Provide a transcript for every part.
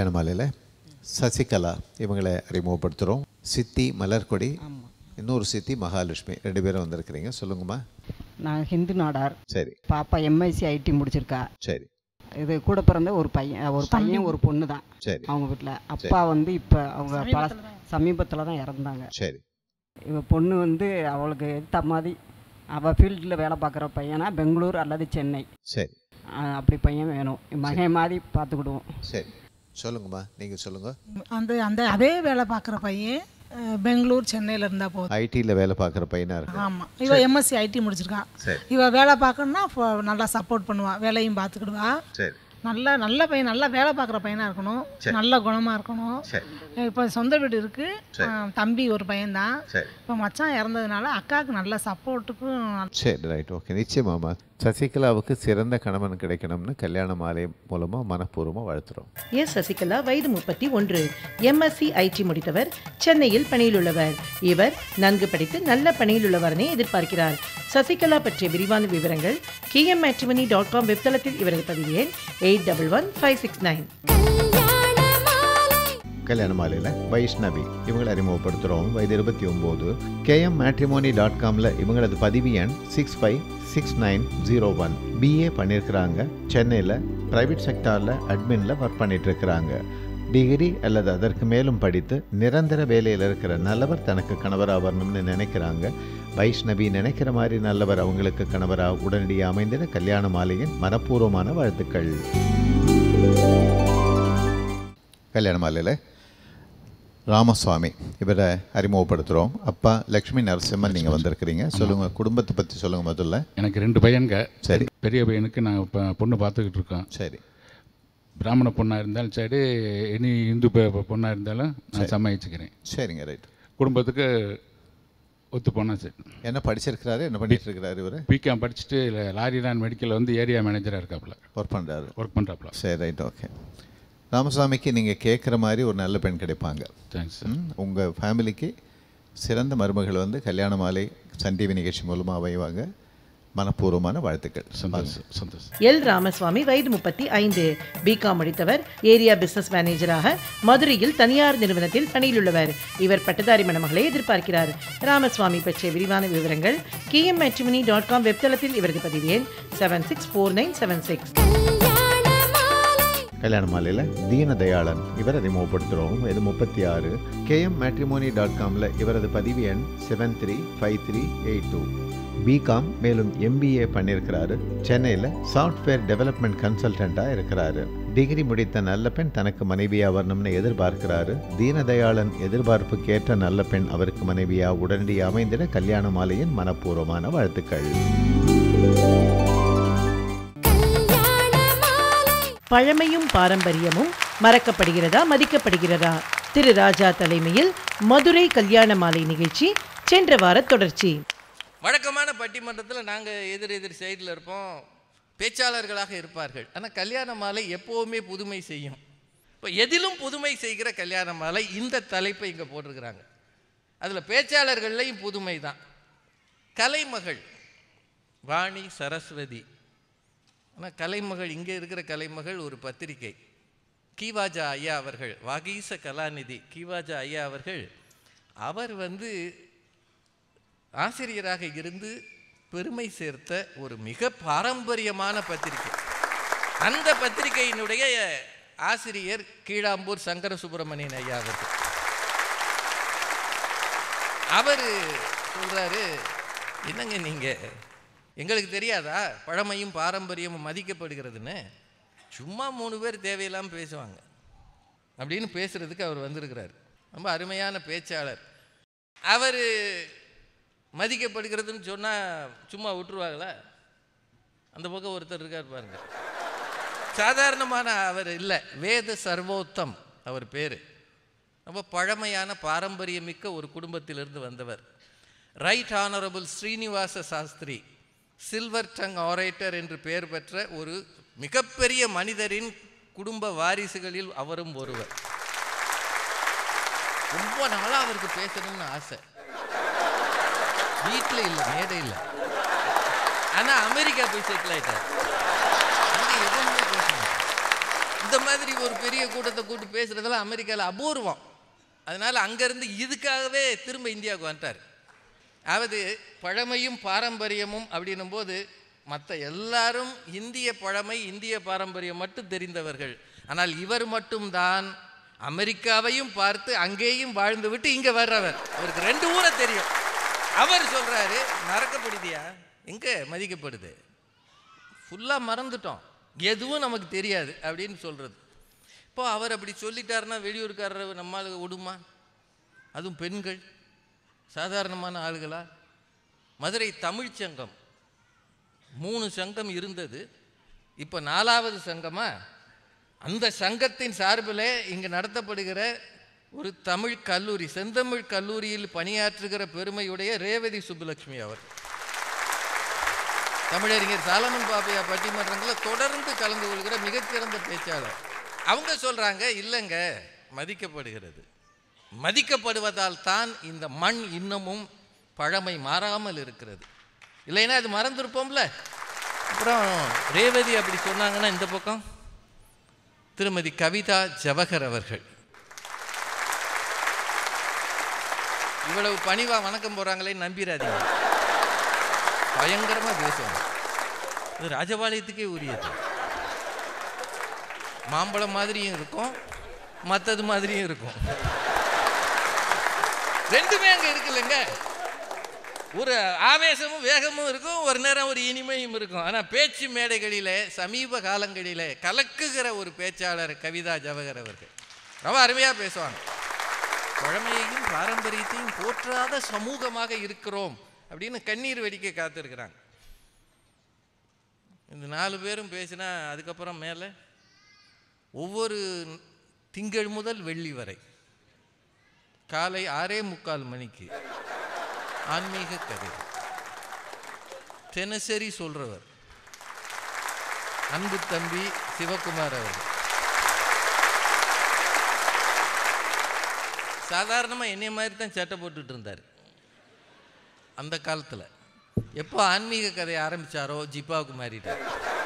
கல்யாண மாலையில் சசிகலா இவங்களை அறிமுகப்படுத்துகிறோம் சித்தி மலர்கொடி இன்னொரு சித்தி மகாலட்சுமி ரெண்டு பேரும் வந்திருக்கிறீங்க சொல்லுங்கம்மா நான் ஹிந்து நாடார் சரி பாப்பா எம்ஐசி ஐடி முடிச்சிருக்கா சரி இது கூட பிறந்த ஒரு பையன் ஒரு பையன் ஒரு பொண்ணு தான் சரி அவங்க வீட்டில் அப்பா வந்து இப்போ அவங்க பல சமீபத்தில் தான் இறந்தாங்க சரி இவ பொண்ணு வந்து அவளுக்கு எடுத்த மாதிரி அவள் ஃபீல்டில் வேலை பார்க்குற பையனா பெங்களூர் அல்லது சென்னை சரி அஹ் அப்படி பையன் வேணும் மகன் மாதிரி பார்த்துக்கிடுவோம் சரி சொல்லுங்கம்மா நீங்கள் சொல்லுங்கள் அந்த அந்த அதே வேலை பார்க்குற பையன் அஹ், பெங்களூர் சென்னையில் இருந்தால் போதும் ஐடியில் வேலை பார்க்குற பையனாக இருக்கு ஆமாம் இவ எம்எஸ்சி ஐடி முடிச்சிருக்கான் சரி இவ வேலை பார்க்கணுன்னா ஃப- நல்லா சப்போர்ட் பண்ணுவா வேலையும் பார்த்துக்கிடுவா சரி நல்ல நல்ல பையன் நல்லா வேலை பார்க்குற பையனாக இருக்கணும் நல்ல குணமாக இருக்கணும் சரி இப்போ சொந்த வீடு இருக்குது தம்பி ஒரு பையன்தான் சரி இப்போ மச்சான் இறந்ததுனால அக்காவுக்கு நல்ல சப்போர்ட்டுக்கும் சரி ரைட் ஓகே நிச்சயமாம்மா சசிகலாவுக்கு சிறந்த கணவன் கிடைக்கணும்னு கல்யாண மாலை மூலமாக மனப்பூர்வமாக வாழ்த்துறோம் எஸ் சசிகலா வயது முப்பத்தி ஒன்று எம்எஸ்சி ஐடி முடித்தவர் சென்னையில் பணியில் உள்ளவர் இவர் நன்கு படித்து நல்ல பணியில் உள்ளவரனை எதிர்பார்க்கிறார் சசிகலா பற்றிய விரிவான விவரங்கள் கேஎம் மேட்ரிமனி டாட் காம் வெப்தளத்தில் இவரது பதிவு எண் eight double one five six nine கல்யாண மாலையில் வைஷ்ணவி இவங்களை அறிமுகப்படுத்துகிறோம் வயது இருபத்தி ஒம்பது கேஎம் மேட்ரிமோனி டாட் காமில் இவங்களது பதிவு எண் six five six nine zero one BA பண்ணியிருக்கிறாங்க சென்னையில் ப்ரைவேட் செக்டாரில் அட்மினில் ஒர்க் பண்ணிட்டு இருக்கிறாங்க டிகிரி அல்லது அதற்கு மேலும் படித்து நிரந்தர வேலையில் இருக்கிற நல்லவர் தனக்கு கணவராக வரணும்னு நினைக்கிறாங்க வைஷ்ணவி நினைக்கிற மாதிரி நல்லவர் அவங்களுக்கு கணவராக உடனடியாக அமைந்திட கல்யாண மாலையின் மனப்பூர்வமான வாழ்த்துக்கள் கல்யாண மாலையில் ராமசுவாமி இவரை அறிமுகப்படுத்துகிறோம் அப்பா லக்ஷ்மி நரசிம்மன் நீங்கள் வந்திருக்கிறீங்க சொல்லுங்கள் குடும்பத்தை பற்றி சொல்லுங்கள் முதல்ல எனக்கு ரெண்டு பையன்க சரி பெரிய பையனுக்கு நான் இப்போ பொண்ணு பார்த்துக்கிட்டு இருக்கோம் சரி பிராமண பொண்ணாக இருந்தாலும் சரி இனி இந்து பெ- பொண்ணாக இருந்தாலும் நான் சமாளிச்சுக்கிறேன் சரிங்க ரைட் குடும்பத்துக்கு ஒத்து போனால் சரி என்ன படிச்சிருக்கிறாரு என்ன பண்ணிட்டு இருக்கிறாரு இவர் பிகாம் படிச்சுட்டு லாரிலான் மெடிக்கல் வந்து ஏரியா மேனேஜராக இருக்காப்புல ஒர்க் பண்ணுறாரு ஒர்க் பண்ணுறாப்புல சரி ரைட் ஓகே ராமசாமிக்கு நீங்கள் கேட்குற மாதிரி ஒரு நல்ல பெண் கிடைப்பாங்க தேங்க்ஸ் உங்கள் ஃபேமிலிக்கு சிறந்த மருமகள் வந்து கல்யாண மாலை சன் டிவி நிகழ்ச்சி மூலமாக அமைவாங்க மனப்பூர்வமான வாழ்த்துக்கள் சந்தோஷம் சந்தோஷம் எல் ராமசுவாமி வயது முப்பத்தி ஐந்து பிகாம் முடித்தவர் ஏரியா பிசினஸ் மேனேஜராக மதுரையில் தனியார் நிறுவனத்தில் பணியில் உள்ளவர் இவர் பட்டதாரி மணமகளை எதிர்பார்க்கிறார் ராமசுவாமி பற்றிய விரிவான விவரங்கள் கேஎம் மேட்ரிமனி டாட் காம் வெப்தளத்தில் இவரது பதிவு எண் seven six four nine seven six கல்யாண மாலையில் தீனதயாளன் இவர் அறிமுகப்படுத்துகிறோம் இது முப்பத்தி ஆறு கேஎம் மேட்ரிமோனி டாட் காமில் இவரது பதிவு எண் seven three five three eight two BCom மேலும் எம்பிஏ பண்ணியிருக்கிறாரு சென்னையில் சாஃப்ட்வேர் டெவலப்மெண்ட் கன்சல்டண்ட்டாக இருக்கிறாரு டிகிரி முடித்த நல்ல பெண் தனக்கு மனைவியாக வரணும்னு எதிர்பார்க்கிறாரு தீனதயாளன் எதிர்பார்ப்புக்கேற்ற நல்ல பெண் அவருக்கு மனைவியாக உடனடியாக அமைந்திட கல்யாண மாலையின் மனப்பூர்வமான வாழ்த்துக்கள் பழமையும் பாரம்பரியமும் மறக்கப்படுகிறதா மதிக்கப்படுகிறதா திரு ராஜா தலைமையில் மதுரை கல்யாண மாலை நிகழ்ச்சி சென்ற வார தொடர்ச்சி வழக்கமான பட்டிமன்றத்தில் நாங்கள் எதிர் எதிர் சைடில் இருப்போம் பேச்சாளர்களாக இருப்பார்கள் ஆனால் கல்யாண மாலை எப்போவுமே புதுமை செய்யும் இப்போ எதிலும் புதுமை செய்கிற கல்யாண மாலை இந்த தலைப்பை இங்கே போட்டிருக்கிறாங்க அதில் பேச்சாளர்கள்லையும் புதுமை தான் கலைமகள் வாணி சரஸ்வதி ஆனால் கலைமகள் இங்கே இருக்கிற கலைமகள் ஒரு பத்திரிகை கீவாஜா ஐயா அவர்கள் வாகீச கலாநிதி கீவாஜா ஐயா அவர்கள் அவர் வந்து ஆசிரியராக இருந்து பெருமை சேர்த்த ஒரு மிக பாரம்பரியமான பத்திரிகை அந்த பத்திரிகையினுடைய ஆசிரியர் கீழாம்பூர் சங்கர சுப்பிரமணியன் ஐயா அவர்கள் அவர் சொல்றாரு என்னங்க நீங்க எங்களுக்கு தெரியாதா பழமையும் பாரம்பரியமும் மதிக்கப்படுகிறதுன்னு சும்மா மூணு பேர் தேவையில்லாமல் பேசுவாங்க அப்படின்னு பேசுறதுக்கு அவர் வந்திருக்கிறார் ரொம்ப அருமையான பேச்சாளர் அவர் மதிக்கப்படுகிறதுன்னு சொன்னால் சும்மா விட்டுருவாங்களா அந்த பக்கம் ஒருத்தர் இருக்கார் பாருங்க சாதாரணமான அவர் இல்லை வேத சர்வோத்தம் அவர் பேர் ரொம்ப பழமையான பாரம்பரியமிக்க ஒரு குடும்பத்திலிருந்து வந்தவர் right honourable Srinivasa Sastri silver tongue orator என்று பெயர் பெற்ற ஒரு மிகப்பெரிய மனிதரின் குடும்ப வாரிசுகளில் அவரும் ஒருவர் ரொம்ப நாளாக அவருக்கு பேசணும்னு ஆசை வீட்டில் இல்லை மேடை இல்லை ஆனால் அமெரிக்கா போய் செட்டில் ஆயிட்டார் அங்க எதுவுமே பேச மாட்டார். இந்த இந்த மாதிரி ஒரு பெரிய கூட்டத்தை கூட்டு பேசுறதெல்லாம் அமெரிக்காவில் அபூர்வம் அதனால அங்கேருந்து இதுக்காகவே திரும்ப இந்தியாவுக்கு வந்துட்டார் அதாவது பழமையும் பாரம்பரியமும் அப்படின்னும் போது மற்ற எல்லாரும் இந்திய பழமை இந்திய பாரம்பரியம் மட்டும் தெரிந்தவர்கள் ஆனால் இவர் மட்டும்தான் அமெரிக்காவையும் பார்த்து அங்கேயும் வாழ்ந்து விட்டு இங்கே வர்றவர் அவருக்கு ரெண்டு ஊரை தெரியும் அவர் சொல்றாரு மறக்கப்படுதியா எங்கே மதிக்கப்படுது ஃபுல்லாக மறந்துட்டோம் எதுவும் நமக்கு தெரியாது அப்படின்னு சொல்கிறது இப்போ அவர் அப்படி சொல்லிட்டாருன்னா வெளியூர்காரர் நம்மளுக்கு விடுமா அதுவும் பெண்கள் சாதாரணமான ஆளுகளா மதுரை தமிழ்ச் சங்கம் மூணு சங்கம் இருந்தது இப்போ நாலாவது சங்கமா அந்த சங்கத்தின் சார்பில் இங்கு நடத்தப்படுகிற ஒரு தமிழ் கல்லூரி செந்தமிழ் கல்லூரியில் பணியாற்றுகிற பெருமையுடைய ரேவதி சுப்புலட்சுமி அவர் தமிழறிஞர் சாலமன் பாப்பையா பட்டிமன்றங்களில் தொடர்ந்து கலந்து கொள்கிற மிகச்சிறந்த பேச்சாளர் அவங்க சொல்றாங்க இல்லைங்க மதிக்கப்படுகிறது மதிக்கப்படுவதால் தான் இந்த மண் இன்னமும் பழமை மாறாமல் இருக்கிறது இல்லைன்னா அது மறந்துருப்போம்ல அப்புறம் ரேவதி அப்படி சொன்னாங்கன்னா இந்த பக்கம் திருமதி கவிதா ஜவஹர் அவர்கள் இவ்வளவு பணிவா வணக்கம் போறாங்களே நம்பிராதீங்க பயங்கரமா பேசுவாங்க இது ராஜபாளையத்துக்கே உரியது மாம்பழம் மாதிரியும் இருக்கும் மற்றது மாதிரியும் இருக்கும் ரெண்டுமே அங்க இருக்குல்லங்க ஒரு ஆவேசமும் வேகமும் இருக்கும் ஒரு நேரம் ஒரு இனிமையும் இருக்கும் ஆனால் பேச்சு மேடைகளிலே சமீப காலங்களிலே கலக்குகிற ஒரு பேச்சாளர் கவிதா ஜவஹர் அவர்கள் ரொம்ப அருமையாக பேசுவாங்க பழமையையும் பாரம்பரியத்தையும் போற்றாத சமூகமாக இருக்கிறோம் அப்படின்னு கண்ணீர் வெடிக்க காத்திருக்கிறாங்க இந்த நாலு பேரும் பேசினா அதுக்கப்புறம் மேலே ஒவ்வொரு திங்கள் முதல் வெள்ளி வரை காலை ஆறே முக்கால் மணிக்கு ஆன்மீக கதை தினசரி சொல்றவர் அன்பு தம்பி சிவகுமார் அவர்கள் சாதாரணமாக என்னைய மாதிரி தான் சட்டை போட்டுட்டு இருந்தார் அந்த காலத்தில் எப்போ ஆன்மீக கதையை ஆரம்பிச்சாரோ ஜிப்பாவுக்கு மாறிட்டார்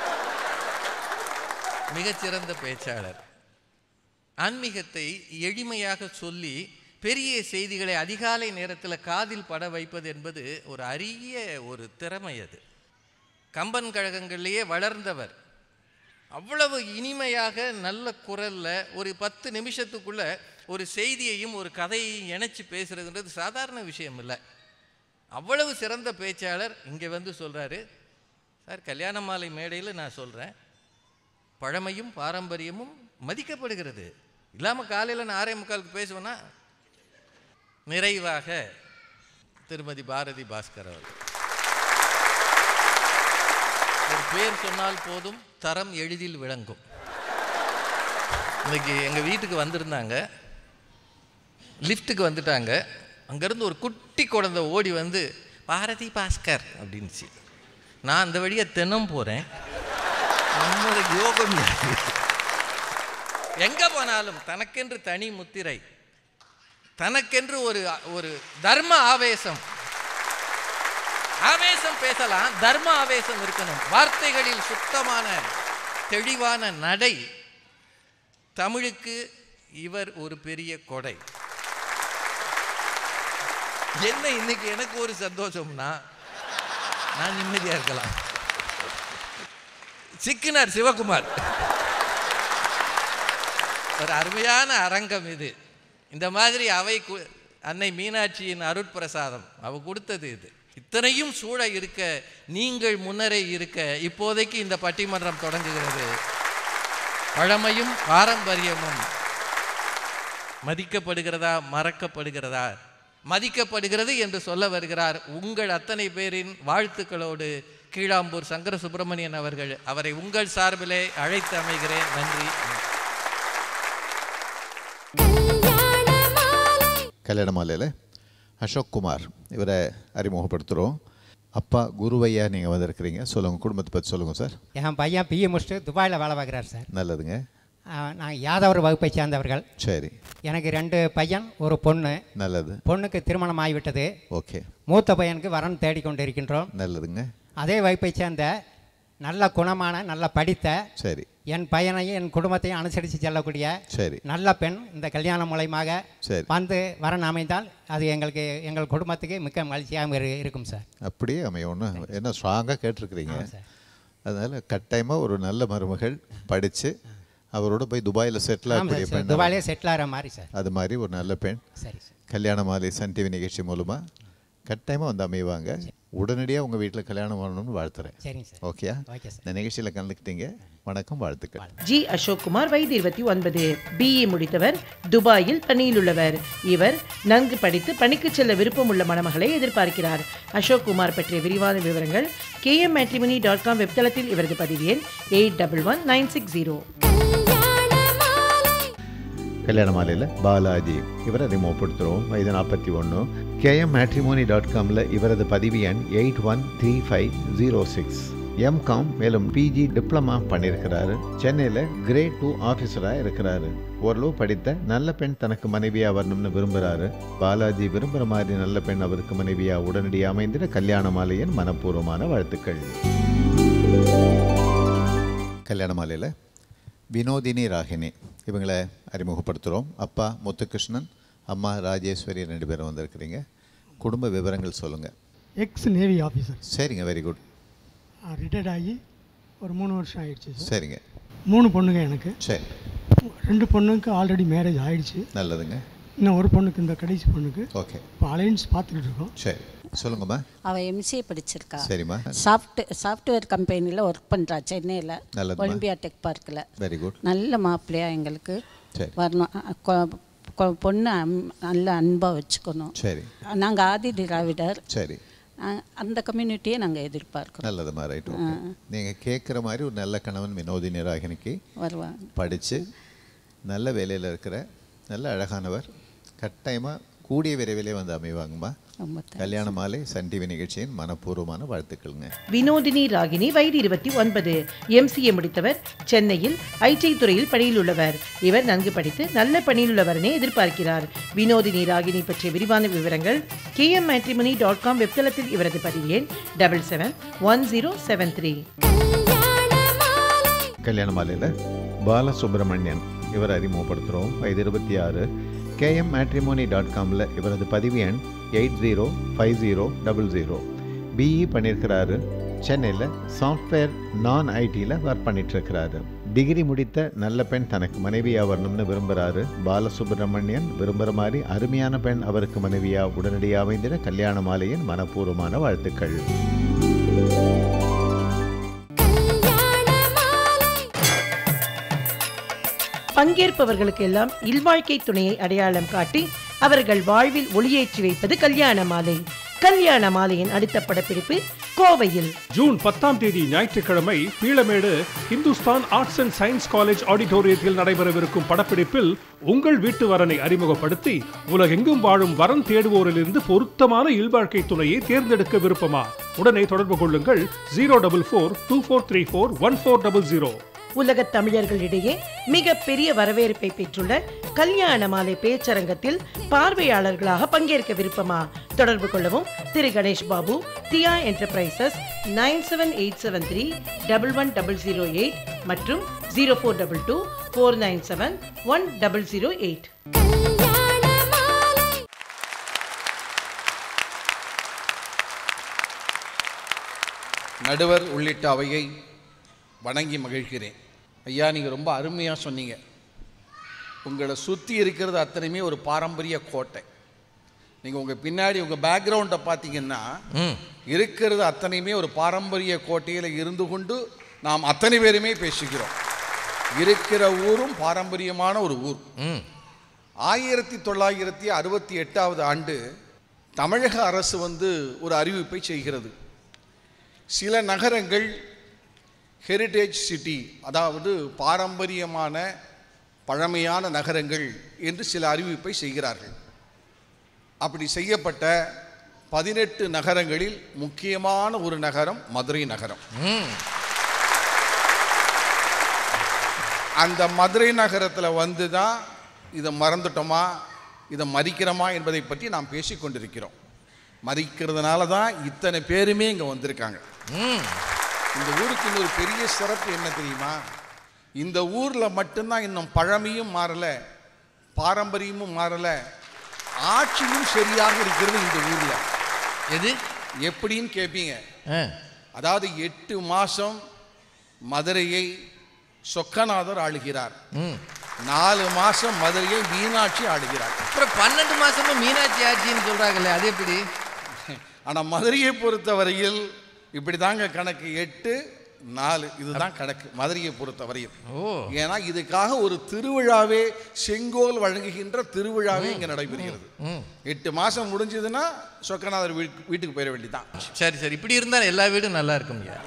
மிகச்சிறந்த பேச்சாளர் ஆன்மீகத்தை எளிமையாக சொல்லி பெரிய செய்திகளை அதிகாலை நேரத்தில் காதில் பட வைப்பது என்பது ஒரு அரிய ஒரு திறமை அது கம்பன் கழகங்களிலேயே வளர்ந்தவர் அவ்வளவு இனிமையாக நல்ல குரல்ல ஒரு பத்து நிமிஷத்துக்குள்ள ஒரு செய்தியையும் ஒரு கதையையும் இணைச்சு பேசுறதுன்றது சாதாரண விஷயம் இல்லை அவ்வளவு சிறந்த பேச்சாளர் இங்கே வந்து சொல்றாரு சார் கல்யாண மாலை மேடையில் நான் சொல்கிறேன் பழமையும் பாரம்பரியமும் மதிக்கப்படுகிறது இல்லாமல் காலையில் நான் ஆறே முக்காலுக்கு பேசுவேன்னா நிறைவாக திருமதி பாரதி பாஸ்கர் அவர்கள் ஒரு பேர் சொன்னால் போதும் தரம் எளிதில் விளங்கும் இன்னைக்கு எங்கள் வீட்டுக்கு வந்திருந்தாங்க லிஃப்ட்டுக்கு வந்துட்டாங்க அங்கேருந்து ஒரு குட்டி குழந்தை ஓடி வந்து பாரதி பாஸ்கர் அப்படின்ச்சு நான் அந்த வழியாக தினம் போகிறேன் நம்மளோட யோகம் இது. எங்க போனாலும் தனக்கென்று தனி முத்திரை தனக்கென்று ஒரு ஒரு தர்ம ஆவேசம் ஆவேசம் பேசலாம் தர்ம ஆவேசம் இருக்கணும் வார்த்தைகளில் சுத்தமான தெளிவான நடை தமிழுக்கு இவர் ஒரு பெரிய கொடை என்ன இன்னைக்கு எனக்கு ஒரு சந்தோஷம்னா நான் நிம்மதியா இருக்கலாம் சிக்கினார் சிவகுமார் ஒரு அருமையான அரங்கம் இது இந்த மாதிரி அவை கு- அன்னை மீனாட்சியின் அருட்பிரசாதம் அவ கொடுத்தது இது இத்தனையும் சூழ இருக்க நீங்கள் முன்னரே இருக்க இப்போதைக்கு இந்த பட்டிமன்றம் தொடங்குகிறது பழமையும் பாரம்பரியமும் மதிக்கப்படுகிறதா மறக்கப்படுகிறதா மதிக்கப்படுகிறது என்று சொல்ல வருகிறார் உங்கள் அத்தனை பேரின் வாழ்த்துக்களோடு கீழாம்பூர் சங்கர சுப்பிரமணியன் அவர்கள் அவரை உங்கள் சார்பிலே அழைத்து அமைகிறேன் நன்றி கல்யாண மாலையில் அசோக் குமார் இவரை அறிமுகப்படுத்துகிறோம் அப்பா குருவையா நீங்கள் வந்திருக்கிறீங்க சொல்லுங்கள் குடும்பத்தை பற்றி சொல்லுங்கள் சார் என் பையன் பிஏ முடிச்சுட்டு துபாயில் வேலை பார்க்குறாரு சார் நல்லதுங்க நாங்கள் யாதவர் வகுப்பை சேர்ந்தவர்கள் சரி எனக்கு ரெண்டு பையன் ஒரு பொண்ணு நல்லது பொண்ணுக்கு திருமணம் ஆகிவிட்டது ஓகே மூத்த பையனுக்கு வரன் தேடிக்கொண்டிருக்கின்றோம் நல்லதுங்க அதே வகுப்பை சேர்ந்த நல்ல குணமான நல்ல படித்த சரி என் பையனையும் என் குடும்பத்தையும் அனுசரித்து செல்லக்கூடிய சரி நல்ல பெண் இந்த கல்யாணம் மூலயமாக சரி வந்து வரன் அமைந்தால் அது எங்களுக்கு எங்கள் குடும்பத்துக்கு மிக்க மகிழ்ச்சியாக இரு- இருக்கும் சார் அப்படியே அமையும்னு என்ன ஸ்ட்ராங்காக கேட்டிருக்கிறீங்க ஆமாம் சார் அதனால் கட்டாயமாக ஒரு நல்ல மருமகள் படித்து அவரோட போய் துபாயில் செட்டில் ஆமாம் ஆகக்கூடிய சார் பெண் துபாயிலே செட்டில் ஆகிற மாதிரி சார் அது மாதிரி ஒரு நல்ல பெண் சரி சார் கல்யாண மாலை சன் டிவி நிகழ்ச்சி மூலமாக கட்டாயமாக வந்து அமைவாங்க உடனடியாக உங்கள் வீட்டில் கல்யாணம் பண்ணணும்னு வாழ்த்துறேன் சரிங்க சார் ஓகேயா ஓகே சார் இந்த நிகழ்ச்சியில் கலந்துக்கிட்டீங்க வணக்கம் வாழ்த்துக்கள் ஜி அசோக் குமார் வயது இருபத்தி ஒன்பது பிஇ முடித்தவர் துபாயில் பணியில் உள்ளவர் இவர் நன்கு படித்து பணிக்கு செல்ல விருப்பமுள்ள மணமகளை எதிர்பார்க்கிறார் அசோக் குமார் பற்றிய விரிவான விவரங்கள் கேஎம் மேட்ரிமனி டாட் காம் வெப்தளத்தில் இவரது பதிவு எண் eight double one nine six zero கல்யாண மாலையில் பாலாஜி இவரை அறிமுகப்படுத்துகிறோம் வயது நாற்பத்தி ஒன்று கேஎம் மேட்ரிமோனி டாட் காமில் இவரது பதிவு எண் eight one three five zero six MCom மேலும் பிஜி டிப்ளமா பண்ணியிருக்கிறாரு சென்னையில் கிரேட் டூ ஆஃபீஸராக இருக்கிறாரு ஓரளவு படித்த நல்ல பெண் தனக்கு மனைவியாக வரணும்னு விரும்புகிறாரு பாலாஜி விரும்புகிற மாதிரி நல்ல பெண் அவருக்கு மனைவியாக உடனடியாக அமைந்திட கல்யாண மாலையின் மனப்பூர்வமான வாழ்த்துக்கள் கல்யாண மாலையில் வினோதினி ராகினி இவங்களை அறிமுகப்படுத்துகிறோம் அப்பா முத்துகிருஷ்ணன் அம்மா ராஜேஸ்வரி ரெண்டு பேரும் வந்திருக்கிறீங்க குடும்ப விவரங்கள் சொல்லுங்கள் எக்ஸ் நேவி ஆஃபீஸர் சரிங்க வெரி குட் ரிட்டையர்ட் ஆகி ஒரு மூணு வருஷம் ஆயிடுச்சு சார் சரிங்க மூணு பொண்ணுங்க எனக்கு சரி ரெண்டு பொண்ணுக்கு ஆல்ரெடி மேரேஜ் ஆயிடுச்சு நல்லதுங்க இன்னும் ஒரு பொண்ணுக்கு இந்த கடைசி பொண்ணுக்கு ஓகே இப்போ அலைன்ஸ் பார்த்துக்கிட்டு இருக்கோம் சரி சொல்லுங்கம்மா அவள் எம்சிஏ படிச்சிருக்கா சரிம்மா சாஃப்ட் சாஃப்ட்வேர் கம்பெனியில் ஒர்க் பண்ணுறா சென்னையில் நல்லதும்மா. ஒலிம்பியா டெக் பார்க்கில் வெரி குட் நல்ல மாப்பிள்ளையா எங்களுக்கு சரி வரணும் அ- கொ- கொ- பொண்ணு அம்- நல்ல அன்பாக வச்சுக்கணும் சரி நாங்கள் ஆதி திராவிடர் சரி அ- அந்த கம்யூனிட்டியை நாங்கள் எதிர்பார்க்குறோம் நல்லதும்மா ரைட் ஓகே நீங்கள் கேட்குற மாதிரி ஒரு நல்ல கணவன் வினோதினி ராகினிக்கு வருவாங்க படித்து நல்ல வேலையில் இருக்கிற நல்ல அழகானவர் கட்டாயமாக கூடிய விரைவிலே வந்து அமைவாங்கம்மா ரொம்ப thanks. கல்யாண மாலை சன் டிவி நிகழ்ச்சியின் மனப்பூர்வமான வாழ்த்துக்கள்ங்க வினோதினி ராகினி வயது இருபத்தி ஒன்பது எம்சிஏ முடித்தவர் சென்னையில் ஐடி துறையில் பணியில் உள்ளவர் இவர் நன்கு படித்து நல்ல பணியில் உள்ளவரனே எதிர்பார்க்கிறார் வினோதினி ராகினி பற்றிய விரிவான விவரங்கள் கேஎம் மேட்ரிமனி டாட் காம் வெப்தளத்தில் இவரது பதிவு எண் double seven one zero seven three கல்யாண மாலையில் பாலசுப்ரமணியன் இவர் அறிமுகப்படுத்துகிறோம் வயது இருபத்தி ஆறு கேஎம் மேட்ரிமோனி டாட் காமில் இவரது பதிவு எண் eight zero five zero double zero BE பண்ணியிருக்கிறாரு சென்னையில் சாஃப்ட்வேர் நான் ஐடியில் ஒர்க் பண்ணிட்டுருக்கிறாரு டிகிரி முடித்த நல்ல பெண் தனக்கு மனைவியாக வரணும்னு விரும்புகிறாரு பாலசுப்ரமணியன் விரும்புகிற மாதிரி அருமையான பெண் அவருக்கு மனைவியாக உடனடியாக அமைந்திட கல்யாண மாலையின் மனப்பூர்வமான வாழ்த்துக்கள் பங்கேற்பவர்களுக்கு எல்லாம் இல்வாழ்க்கை துணையை அடையாளம் காட்டி அவர்கள் வாழ்வில் ஒளியேற்றி வைப்பது கல்யாண மாலை கல்யாண மாலையின் அடுத்த படப்பிடிப்பு கோவையில் ஜூன் பத்தாம் தேதி ஞாயிற்றுக்கிழமை Peelamedu Hindusthan arts and science college ஆடிட்டோரியத்தில் நடைபெறவிருக்கும் படப்பிடிப்பில் உங்கள் வீட்டு வரனை அறிமுகப்படுத்தி உலகெங்கும் வாழும் வரன் தேடுவோரிலிருந்து பொருத்தமான இல்வாழ்க்கை துணையை தேர்ந்தெடுக்க விருப்பமா உடனே தொடர்பு கொள்ளுங்கள் zero double four two four three four one four double zero உலகத் தமிழர்களிடையே மிக பெரிய வரவேற்பை பெற்றுள்ள கல்யாண மாலை பேச்சரங்கத்தில் பார்வையாளர்களாக பங்கேற்க விருப்பமா தொடர்பு கொள்ளவும் Thiru Ganesh Babu Diya enterprises nine seven eight seven three double one double zero eight மற்றும் zero four double two four nine seven one double zero eight நடுவர் உள்ளிட்ட அவையை வணங்கி மகிழ்கிறேன் ஐயா நீங்கள் ரொம்ப அருமையாக சொன்னீங்க உங்களை சுற்றி இருக்கிறது அத்தனையுமே ஒரு பாரம்பரிய கோட்டை நீங்கள் உங்கள் பின்னாடி உங்கள் பேக்ரவுண்டை பார்த்தீங்கன்னா இருக்கிறது அத்தனையுமே ஒரு பாரம்பரிய கோட்டையில் இருந்து கொண்டு நாம் அத்தனை பேருமே பேசுகிறோம் இருக்கிற ஊரும் பாரம்பரியமான ஒரு ஊர் ஆயிரத்தி தொள்ளாயிரத்தி அறுபத்தி எட்டாவது ஆண்டு தமிழக அரசு வந்து ஒரு அறிவிப்பை செய்கிறது சில நகரங்கள் ஹெரிடேஜ் சிட்டி அதாவது பாரம்பரியமான பழமையான நகரங்கள் என்று சில அறிவிப்பை செய்கிறார்கள் அப்படி செய்யப்பட்ட பதினெட்டு நகரங்களில் முக்கியமான ஒரு நகரம் மதுரை நகரம் அந்த மதுரை நகரத்தில் வந்து தான் இதை மறந்துட்டோமா இதை மதிக்கிறோமா என்பதை பற்றி நாம் பேசிக் கொண்டிருக்கிறோம் மதிக்கிறதுனால தான் இத்தனை பேருமே இங்கே வந்திருக்காங்க இந்த ஊருக்கு இன்னொரு பெரிய சிறப்பு என்ன தெரியுமா இந்த ஊரில் மட்டும்தான் இன்னும் பழமையும் மாறலை பாரம்பரியமும் மாறலை ஆட்சியும் சரியாக இருக்கிறது இந்த ஊரில் எது எப்படின்னு கேட்பீங்க ஆ. அதாவது எட்டு மாதம் மதுரையை சொக்கநாதர் ஆளுகிறார் ம் நாலு மாதம் மதுரையை மீனாட்சி ஆளுகிறார் அப்புறம் பன்னெண்டு மாசமும் மீனாட்சி ஆட்சின்னு சொல்றாங்கல்ல அது எப்படி ஆனால் மதுரையை பொறுத்தவரையில் இப்படி தாங்க கணக்கு எட்டு நாலு இதுதான் கணக்கு மதுரையை பொறுத்தவரையில் ஓ ஏன்னா இதுக்காக ஒரு திருவிழாவே செங்கோல் வழங்குகின்ற திருவிழாவே இங்கே நடைபெறுகிறது ம் எட்டு மாதம் முடிஞ்சதுன்னா சொக்கநாதர் வீட்டு வீட்டுக்கு போயிட வேண்டியதான் சரி சரி இப்படி இருந்தா எல்லா வீடும் நல்லா இருக்கும்யா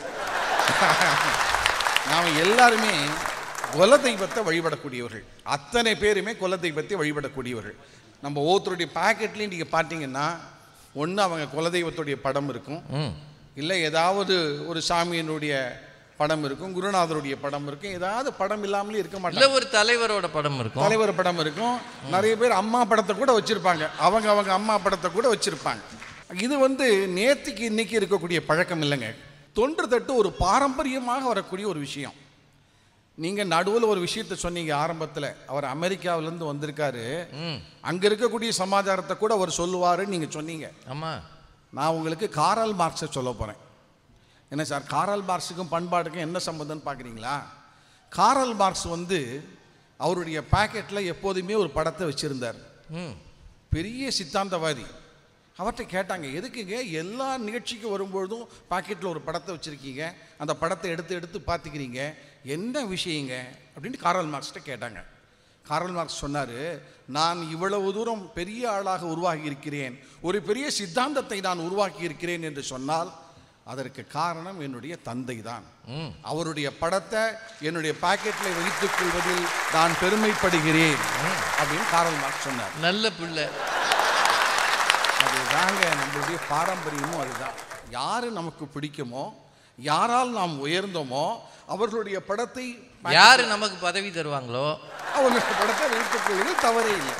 நாம் எல்லாருமே குல தெய்வத்தை வழிபடக்கூடியவர்கள் அத்தனை பேருமே குல தெய்வத்தை வழிபடக்கூடியவர்கள் நம்ம ஒவ்வொருத்தருடைய பாக்கெட்லேயும் நீங்கள் பார்த்தீங்கன்னா ஒன்று அவங்க குலதெய்வத்துடைய படம் இருக்கும் ம் இல்லை ஏதாவது ஒரு சாமியினுடைய படம் இருக்கும் குருநாதருடைய படம் இருக்கும் ஏதாவது படம் இல்லாமலே இருக்க இல்ல மாட்டாங்க ஒரு தலைவரோட படம் இருக்கும் தலைவர் படம் இருக்கும் நிறைய பேர் அம்மா படத்தை கூட வச்சிருப்பாங்க அவங்க அவங்க அம்மா படத்தை கூட வச்சிருப்பாங்க இது வந்து நேத்திக்கு இன்னைக்கு இருக்கக்கூடிய பழக்கம் இல்லைங்க தொன்று தட்டு ஒரு பாரம்பரியமாக வரக்கூடிய ஒரு விஷயம் நீங்க நடுவில் ஒரு விஷயத்த சொன்னீங்க ஆரம்பத்தில் அவர் அமெரிக்காவிலேருந்து வந்திருக்காரு ம் அங்க இருக்கக்கூடிய சமாச்சாரத்தை கூட அவர் சொல்லுவாருன்னு நீங்க சொன்னீங்க ஆமா நான் உங்களுக்கு காரல் மார்க்ஸை சொல்ல போகிறேன் என்ன சார் காரல் மார்க்ஸுக்கும் பண்பாடுக்கும் என்ன சம்மந்தம்னு பார்க்குறீங்களா காரல் மார்க்ஸ் வந்து அவருடைய பாக்கெட்டில் எப்போதுமே ஒரு படத்தை வச்சுருந்தார் ம் பெரிய சித்தாந்தவாதி அவர்கிட்ட கேட்டாங்க எதுக்குங்க எல்லா நிகழ்ச்சிக்கும் வரும்பொழுதும் பாக்கெட்டில் ஒரு படத்தை வச்சுருக்கீங்க அந்த படத்தை எடுத்து எடுத்து பார்த்துக்கிறீங்க என்ன விஷயங்க அப்படின்ட்டு காரல் மார்க்ஸ்கிட்ட கேட்டாங்க காரல் மார்க்ஸ் சொன்னார் நான் இவ்வளவு தூரம் பெரிய ஆளாக உருவாகி இருக்கிறேன் ஒரு பெரிய சித்தாந்தத்தை நான் உருவாக்கி இருக்கிறேன் என்று சொன்னால் அதற்கு காரணம் என்னுடைய தந்தை தான் ம் அவருடைய படத்தை என்னுடைய பாக்கெட்டில் வைத்துக் கொள்வதில் நான் பெருமைப்படுகிறேன் அப்படின்னு காரல் மார்க்ஸ் சொன்னார் நல்ல பிள்ளை அதுதாங்க நம்மளுடைய பாரம்பரியமும் அதுதான் யாரு நமக்கு பிடிக்குமோ யாரால் நாம் உயர்ந்தோமோ அவர்களுடைய படத்தை யாரு நமக்கு பதவி தருவாங்களோ அவங்களுடைய படத்தை வைத்துக் கொள்வதில் தவறே இல்லை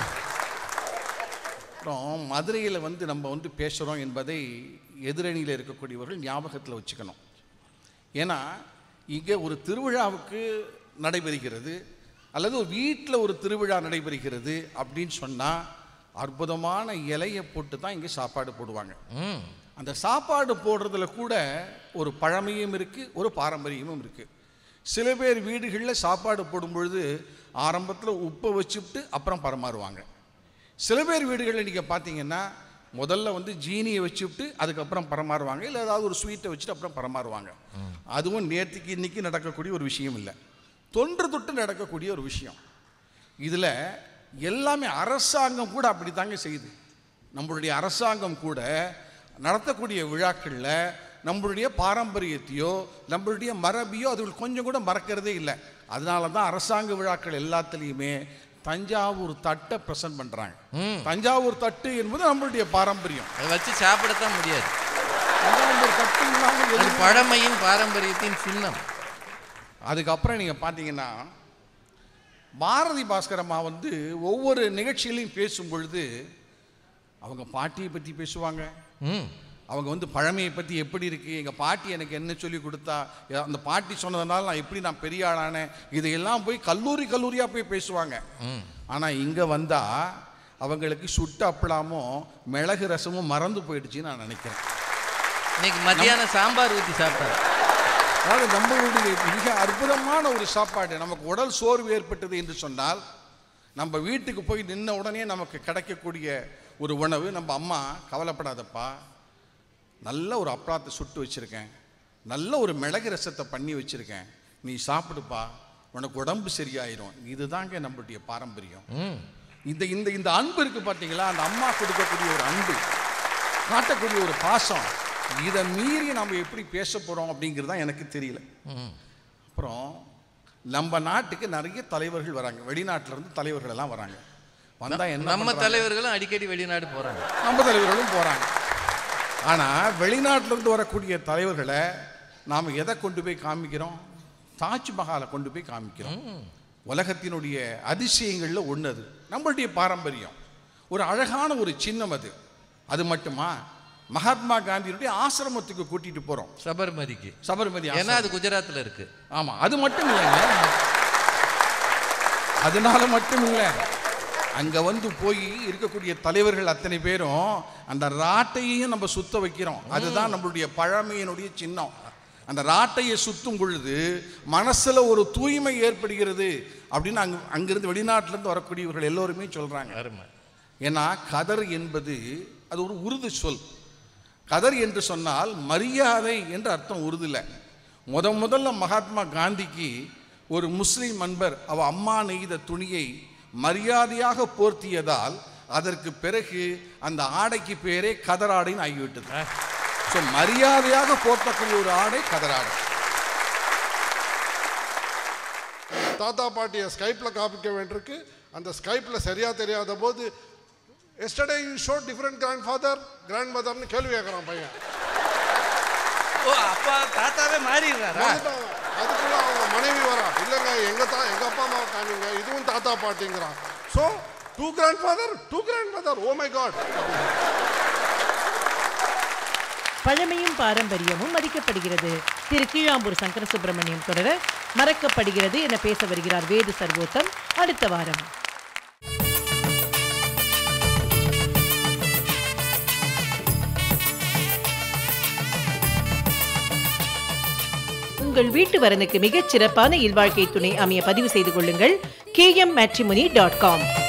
அப்புறம் மதுரையில் வந்து நம்ம வந்து பேசுகிறோம் என்பதை எதிரணியில் இருக்கக்கூடியவர்கள் ஞாபகத்தில் வச்சுக்கணும் ஏன்னா இங்கே ஒரு திருவிழாவுக்கு நடைபெறுகிறது அல்லது ஒரு வீட்டில் ஒரு திருவிழா நடைபெறுகிறது அப்படின்னு சொன்னால் அற்புதமான இலையை போட்டு தான் இங்கே சாப்பாடு போடுவாங்க ம் அந்த சாப்பாடு போடுறதுல கூட ஒரு பழமையும் இருக்குது ஒரு பாரம்பரியமும் இருக்குது சில பேர் வீடுகளில் சாப்பாடு போடும் பொழுது ஆரம்பத்தில் உப்பை வச்சுவிட்டு அப்புறம் பரமாறுவாங்க சில பேர் வீடுகளில் நீங்கள் பார்த்தீங்கன்னா முதல்ல வந்து ஜீனியை வச்சுவிட்டு அதுக்கப்புறம் பரமாறுவாங்க இல்லை ஏதாவது ஒரு ஸ்வீட்டை வச்சுட்டு அப்புறம் பரமாறுவாங்க அதுவும் நேற்றுக்கு இன்னைக்கு நடக்கக்கூடிய ஒரு விஷயம் இல்லை தொன்று தொட்டு நடக்கக்கூடிய ஒரு விஷயம் இதில் எல்லாமே அரசாங்கம் கூட அப்படி தாங்க செய்யுது நம்மளுடைய அரசாங்கம் கூட நடத்தக்கூடிய விழாக்களில் நம்மளுடைய பாரம்பரியத்தையோ நம்மளுடைய மரபையோ அது கொஞ்சம் கூட மறக்கிறதே இல்லை அதனால தான் அரசாங்க விழாக்கள் எல்லாத்துலேயுமே தஞ்சாவூர் தட்டை ப்ரெசென்ட் பண்ணுறாங்க ம் தஞ்சாவூர் தட்டு என்பது நம்மளுடைய பாரம்பரியம் அதை வச்சு சாப்பிடத்தான் முடியாது தஞ்சாவூர் தட்டு இல்லாமல் அது எதுவுமே- பழமையின் பாரம்பரியத்தின் சின்னம் அதுக்கப்புறம் நீங்கள் பார்த்தீங்கன்னா பாரதி பாஸ்கரம்மா வந்து ஒவ்வொரு நிகழ்ச்சிகளையும் பேசும் பொழுது அவங்க பாட்டியை பற்றி பேசுவாங்க ம் அவங்க வந்து பழமையை பற்றி எப்படி இருக்குது எங்கள் பாட்டி எனக்கு என்ன சொல்லி கொடுத்தா எ- அந்த பாட்டி சொன்னதுனால நான் எப்படி நான் பெரிய ஆளானேன் இதையெல்லாம் போய் கல்லூரி கல்லூரியாக போய் பேசுவாங்க ம் ஆனால் இங்கே வந்தால் அவங்களுக்கு சுட்டு அப்பளாமும் மிளகு ரசமும் மறந்து போயிடுச்சுன்னு நான் நினைக்கிறேன் இன்னைக்கு மத்தியானம் சாம்பார் ஊற்றி சாப்பிட்டாரு அதாவது நம்மளுடைய மிக அற்புதமான ஒரு சாப்பாடு நமக்கு உடல் சோர்வு ஏற்பட்டது என்று சொன்னால் நம்ம வீட்டுக்கு போய் நின்ன உடனே நமக்கு கிடைக்கக்கூடிய ஒரு உணவு நம்ம அம்மா கவலைப்படாதப்பா நல்ல ஒரு அப்பளத்தை சுட்டு வச்சுருக்கேன் நல்ல ஒரு மிளகு ரசத்தை பண்ணி வச்சுருக்கேன் நீ சாப்பிடுப்பா உனக்கு உடம்பு சரியாயிரும் இதுதாங்க நம்மளுடைய பாரம்பரியம் ம் இந்த இந்த இந்த அன்பு இருக்குது பார்த்தீங்களா அந்த அம்மா கொடுக்கக்கூடிய ஒரு அன்பு காட்டக்கூடிய ஒரு பாசம் இதை மீறி நம்ம எப்படி பேச போகிறோம் அப்படிங்கிறது தான் எனக்கு தெரியல ம் அப்புறம் நம்ம நாட்டுக்கு நிறைய தலைவர்கள் வராங்க வெளிநாட்டுல இருந்து தலைவர்கள் எல்லாம் வராங்க வந்தா என்ன நம்ம பண்றாங்க? தலைவர்களும் அடிக்கடி வெளிநாடு போறாங்க நம்ம தலைவர்களும் போறாங்க ஆனா வெளிநாட்டுல இருந்து வரக்கூடிய தலைவர்களை நாம எதை கொண்டு போய் காமிக்கிறோம் தாஜ்மஹாலை கொண்டு போய் காமிக்கிறோம் உலகத்தினுடைய அதிசயங்கள்ல ஒன்று அது நம்மளுடைய பாரம்பரியம் ஒரு அழகான ஒரு சின்னம் அது அது மட்டுமா மகாத்மா காந்தியினுடைய ஆசிரமத்துக்கு கூட்டிட்டு போறோம் சபர்மதிக்கு சபர்மதி ஏன்னா அது குஜராத்தில் இருக்கு ஆமா அது மட்டும் இல்லைங்க அதனால மட்டும் இல்லை அங்கே வந்து போய் இருக்கக்கூடிய தலைவர்கள் அத்தனை பேரும் அந்த ராட்டையையும் நம்ம சுத்த வைக்கிறோம் அதுதான் நம்மளுடைய பழமையினுடைய சின்னம் அந்த ராட்டையை சுத்தும் பொழுது மனசுல ஒரு தூய்மை ஏற்படுகிறது அப்படின்னு அங்க அங்கிருந்து வெளிநாட்டிலேருந்து வரக்கூடியவர்கள் எல்லோருமே சொல்றாங்க அருமை ஏன்னா கதர் என்பது அது ஒரு உருது சொல் கதர் என்று சொன்னால் மரியாதை என்று அர்த்தம் உருதுல முத முதல்ல மகாத்மா காந்திக்கு ஒரு முஸ்லிம் அன்பர் அவ அம்மா நெய்த துணியை மரியாதையாக போர்த்தியதால் அதற்கு பிறகு அந்த ஆடைக்கு பேரே கதராடைன்னு ஆகிவிட்டது ஸோ மரியாதையாக போர்த்தக்கூடிய ஒரு ஆடை கதராடை தாத்தா பாட்டியை ஸ்கைப்பில் காமிக்க வேண்டியிருக்கு அந்த ஸ்கைப்பில் சரியாக தெரியாத போது yesterday you show different grandfather grand மதர்னு கேள்வி கேட்குறான் பையன் ஓ அப்பா தாத்தாவே மாறிடுறாரா வந்துட்டான். அதுக்குள்ள அவங்க மனைவி வரா இல்லைங்க எங்க தா எங்க அப்பா அம்மாவை காணுங்க இதுவும் தாத்தா பாட்டிங்கிறான் so two grandfather two grandmother oh my God பழமையும் பாரம்பரியமும் மதிக்கப்படுகிறது திரு கீழாம்பூர் சங்கர சுப்பிரமணியம் தொடர மறக்கப்படுகிறது என பேச வருகிறார் வேது சர்வோத்தம் அடுத்த வாரம் உங்கள் வீட்டு வரனுக்கு மிகச் சிறப்பான இல்வாழ்க்கை துணை அமைய பதிவு செய்து கொள்ளுங்கள் கேஎம் மேட்ரிமோனி டாட் காம்